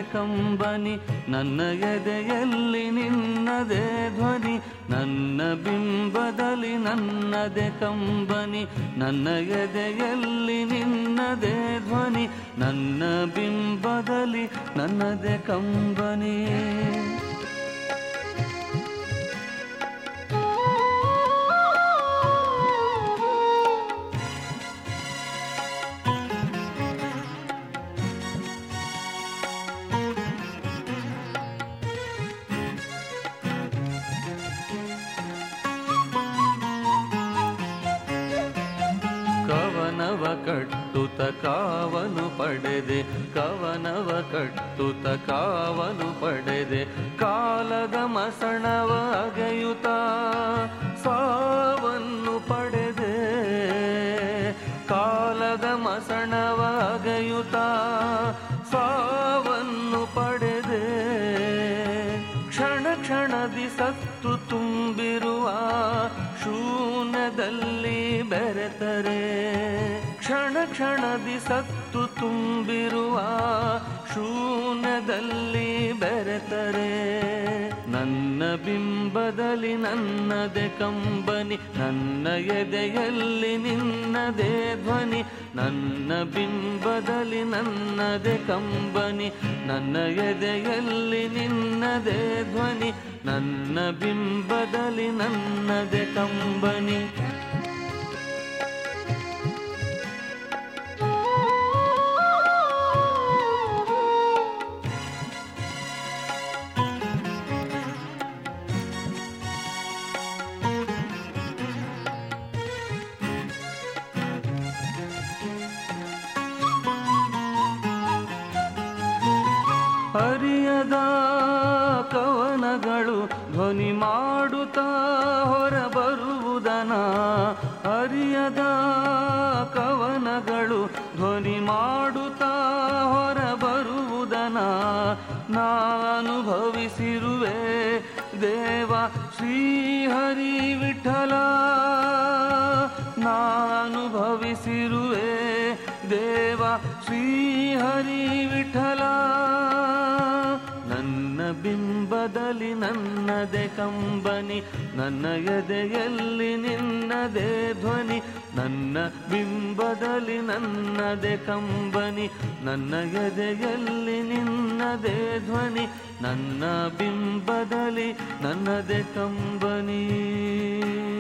ಕಂಬನಿ ನನ್ನ ಎದೆಯಲ್ಲಿ ನಿನ್ನದೇ ಧ್ವನಿ ನನ್ನ ಬಿಂಬದಲ್ಲಿ ನನ್ನದೇ ಕಂಬನಿ ನನ್ನ ಎದೆಯಲ್ಲಿ ನಿನ್ನದೇ ಧ್ವನಿ ನನ್ನ ಬಿಂಬದಲ್ಲಿ ನನ್ನದೇ ಕಂಬನಿ ಕವನವ ಕಟ್ಟುತ ಕಾವಲು ಪಡೆದೆ ಕವನವ ಕಟ್ಟುತ ಕಾವಲು ಪಡೆದೆ ಕಾಲದ ಮಸಣವ ಅಗೆಯುತ ಸಾವನ್ನು ಪಡೆದೆ ಕಾಲದ ಮಸಣವ ಅಗೆಯುತ ಸಾವನ್ನು ಪಡೆದೆ ಕ್ಷಣ ಕ್ಷಣದಿ ಸತ್ತು ತುಂಬಿರುವ ಶೂನ್ಯದಲ್ಲಿ ಬೆರೆತರೆ ಕ್ಷಣ ಕ್ಷಣದಿ ಸತ್ತು ತುಂಬಿರುವ ಶೂನ್ಯದಲ್ಲಿ ಬೆರೆತರೆ ನನ್ನ ಬಿಂಬದಲ್ಲಿ ನನ್ನದೇ ಕಂಬನಿ ನನ್ನ ಎದೆಯಲ್ಲಿ ನಿನ್ನದೇ ಧ್ವನಿ ನನ್ನ ಬಿಂಬದಲ್ಲಿ ನನ್ನದೇ ಕಂಬನಿ ನನ್ನ ಎದೆಯಲ್ಲಿ ನಿನ್ನದೇ ಧ್ವನಿ ನನ್ನ ಬಿಂಬದಲ್ಲಿ ನನ್ನದೇ ಕಂಬನಿ ಹರಿಯದ ಕವನಗಳು ಧ್ವನಿ ಮಾಡುತ್ತಾ ಹೊರಬರುವುದನ ಹರಿಯದ ಕವನಗಳು ಧ್ವನಿ ಮಾಡುತ್ತಾ ಹೊರಬರುವುದನ ನಾನುಭವಿಸಿರುವೆ ದೇವ ಶ್ರೀಹರಿ ವಿಠಲ ನಾನುಭವಿಸಿರುವೆ ದೇವ ಶ್ರೀಹರಿ ವಿಠಲ ನನ್ನ ಬಿಂಬದಲ್ಲಿ ನನ್ನದೇ ಕಂಬನಿ ನನ್ನ ಎದೆಯಲ್ಲಿ ನಿನ್ನದೇ ಧ್ವನಿ ನನ್ನ ಬಿಂಬದಲ್ಲಿ ನನ್ನದೇ ಕಂಬನಿ ನನ್ನ ಎದೆಯಲ್ಲಿ ನಿನ್ನದೇ ಧ್ವನಿ ನನ್ನ ಬಿಂಬದಲ್ಲಿ ನನ್ನದೇ ಕಂಬನಿ